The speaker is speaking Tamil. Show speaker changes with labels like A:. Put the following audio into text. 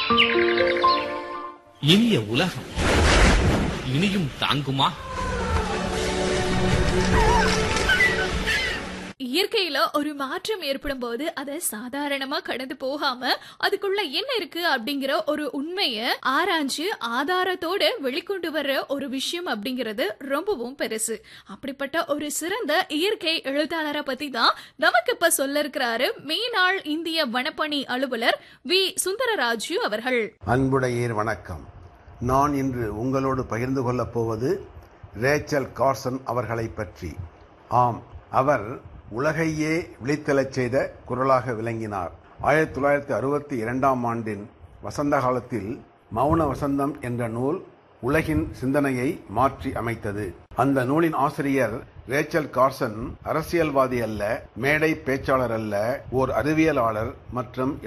A: இனிய உலகம் இனியும் தாங்குமா
B: இயற்கையில ஒரு மாற்றம் ஏற்படும் போது அதை சாதாரணமா கடந்து போகாம அதுக்குள்ள என்ன இருக்கு அப்படிங்கிற ஒரு உண்மைய ஆராய்ஞ்சு ஆதாரத்தோட வெளிக்கொண்டு வர்ற ஒரு விஷயம் அப்படிங்கிறது ரொம்பவும் பெருசு அப்படிப்பட்ட ஒரு சிறந்த இயற்கை எழுத்தாளரை பத்தி தான் நமக்கு இப்ப சொல்ல இருக்கிறாரு மேனாள் இந்திய வனப்பணி அலுவலர் வி சுந்தரராஜு அவர்கள்
C: அன்புடையீர் வணக்கம் நான் இன்று உங்களோடு பகிர்ந்து கொள்ளப் போவது ரேச்சல் கார்சன் அவர்களை பற்றி ஆம் அவர் உலகையே விழித்தெழச் செய்த குரலாக விளங்கினார் ஆயிரத்தி தொள்ளாயிரத்தி அறுபத்தி இரண்டாம் ஆண்டின் வசந்த காலத்தில் மௌன வசந்தம் என்ற நூல் உலகின் சிந்தனையை மாற்றி அமைத்தது அந்த நூலின் ஆசிரியர் ரேச்சல் கார்சன் அரசியல்வாதி அல்ல மேடை பேச்சாளர் அல்ல ஓர் அறிவியலாளர் மற்றும்